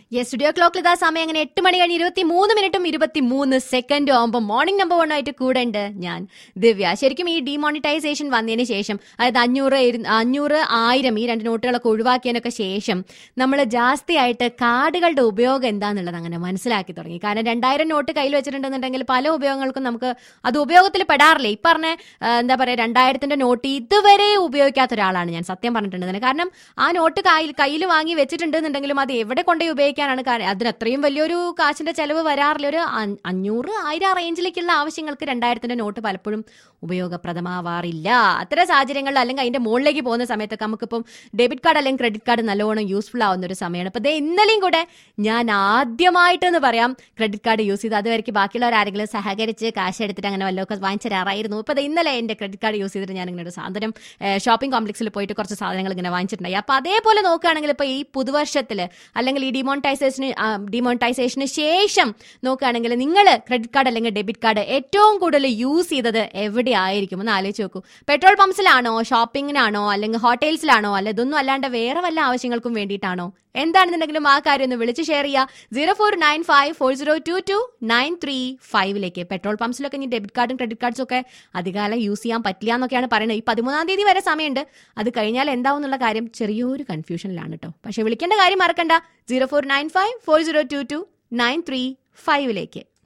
yes studio ക്ലോക്കിൽ ഇതാ സമയം അങ്ങനെ എട്ട് മണി കഴിഞ്ഞ് ഇരുപത്തി മൂന്ന് മിനിറ്റും ഇരുപത്തി മൂന്ന് സെക്കൻഡും ആകുമ്പോൾ മോർണിംഗ് നമ്പർ വൺ ആയിട്ട് കൂടെ ഉണ്ട് ഞാൻ ദിവ്യ ശരിക്കും ഈ ഡിമോണിറ്റൈസേഷൻ വന്നതിന് ശേഷം അതായത് അഞ്ഞൂറ് ഇരു- അഞ്ഞൂറ് ആയിരം ഈ രണ്ട് നോട്ടുകളൊക്കെ ഒഴിവാക്കിയതിനൊക്കെ ശേഷം നമ്മൾ ജാസ്തിയായിട്ട് കാർഡുകളുടെ ഉപയോഗം എന്താന്നുള്ളത് അങ്ങനെ മനസ്സിലാക്കി തുടങ്ങി കാരണം രണ്ടായിരം നോട്ട് കയ്യിൽ വെച്ചിട്ടുണ്ടെന്നുണ്ടെങ്കിൽ പല ഉപയോഗങ്ങൾക്കും നമുക്ക് അത് ഉപയോഗത്തിൽ പെടാറില്ല ഈ പറഞ്ഞ ആ, എന്താ പറയുക രണ്ടായിരത്തിന്റെ നോട്ട് ഇതുവരെ ഉപയോഗിക്കാത്ത ഒരാളാണ് ഞാൻ സത്യം പറഞ്ഞിട്ടുണ്ടെന്ന് കാരണം ആ നോട്ട് കയ്യിൽ കയ്യിൽ വാങ്ങി വെച്ചിട്ടുണ്ടെന്നുണ്ടെങ്കിലും അത് എവിടെ കൊണ്ടുപോയി ഉപയോഗിക്കാനാണ് കാരണം അതിന് അത്രയും വലിയൊരു കാശിന്റെ ചെലവ് വരാറില്ല ഒരു അ- അഞ്ഞൂറ് ആയിരം റേഞ്ചിലേക്കുള്ള ആവശ്യങ്ങൾക്ക് രണ്ടായിരത്തിന്റെ നോട്ട് പലപ്പോഴും ഉപയോഗപ്രദമാവാറില്ല അത്തരം സാഹചര്യങ്ങളിൽ അല്ലെങ്കിൽ അതിന്റെ മുകളിലേക്ക് പോകുന്ന സമയത്തൊക്കെ നമുക്കിപ്പം ഡെബിറ്റ് കാർഡ് അല്ലെങ്കിൽ ക്രെഡിറ്റ് കാർഡ് നല്ലോണം യൂസ്ഫുൾ ആവുന്ന ഒരു സമയമാണ് അപ്പൊ ദേ ഇന്നലെയും കൂടെ ഞാൻ ആദ്യമായിട്ടെന്ന് പറയാം ക്രെഡിറ്റ് കാർഡ് യൂസ് ചെയ്ത് അതുവരെയ്ക്ക് ബാക്കിയുള്ളവർ ആരെങ്കിലും സഹകരിച്ച് കാശ് എടുത്തിട്ട് അങ്ങനെ വല്ലതൊക്കെ വാങ്ങിച്ചു തരാറായിരുന്നു ഇപ്പൊ ദേ ഇന്നലെ എന്റെ ക്രെഡിറ്റ് കാർഡ് യൂസ് ചെയ്തിട്ട് ഞാൻ ഇങ്ങനെ ഒരു സാധനം ഷോപ്പിംഗ് കോംപ്ലക്സിൽ പോയിട്ട് കുറച്ച് സാധനങ്ങൾ ഇങ്ങനെ വാങ്ങിച്ചിട്ടുണ്ടായി അപ്പൊ അതേപോലെ നോക്കുകയാണെങ്കിൽ ഇപ്പൊ ഈ പുതുവർഷത്തിൽ അല്ലെങ്കിൽ ഈ ഡിമോണിറ്റൈസേഷന് ഡിമോണിറ്റൈസേഷന് ശേഷം നോക്കുകയാണെങ്കിൽ നിങ്ങൾ ക്രെഡിറ്റ് കാർഡ് അല്ലെങ്കിൽ ഡെബിറ്റ് കാർഡ് ഏറ്റവും കൂടുതൽ യൂസ് ചെയ്തത് എവിടെ ആയിരിക്കും ഒന്ന് ആലോചിച്ച് നോക്കൂ പെട്രോൾ പമ്പ്സിലാണോ ഷോപ്പിങ്ങിനാണോ അല്ലെങ്കിൽ ഹോട്ടൽസിലാണോ അല്ല ഇതൊന്നും അല്ലാണ്ട് വേറെ വല്ല ആവശ്യങ്ങൾക്കും വേണ്ടിയിട്ടാണോ എന്താണെന്നുണ്ടെങ്കിലും ആ കാര്യം ഒന്ന് വിളിച്ച് ഷെയർ ചെയ്യുക zero four nine five four zero two two nine three ഫൈവിലേക്ക് പെട്രോൾ പമ്പ്സിലൊക്കെ ഇനി ഡെബിറ്റ് കാർഡും ക്രെഡിറ്റ് കാർഡ്സും ഒക്കെ അധികാലം യൂസ് ചെയ്യാൻ പറ്റില്ല എന്നൊക്കെയാണ് പറയുന്നത് ഈ പതിമൂന്നാം തീയതി വരെ സമയമുണ്ട് അത് കഴിഞ്ഞാൽ എന്താവും എന്നുള്ള കാര്യം ചെറിയൊരു കൺഫ്യൂഷനിലാണ് കേട്ടോ പക്ഷെ വിളിക്കേണ്ട കാര്യം മറക്കണ്ട zero four nine five four zero two two nine three ഫൈവിലേക്ക്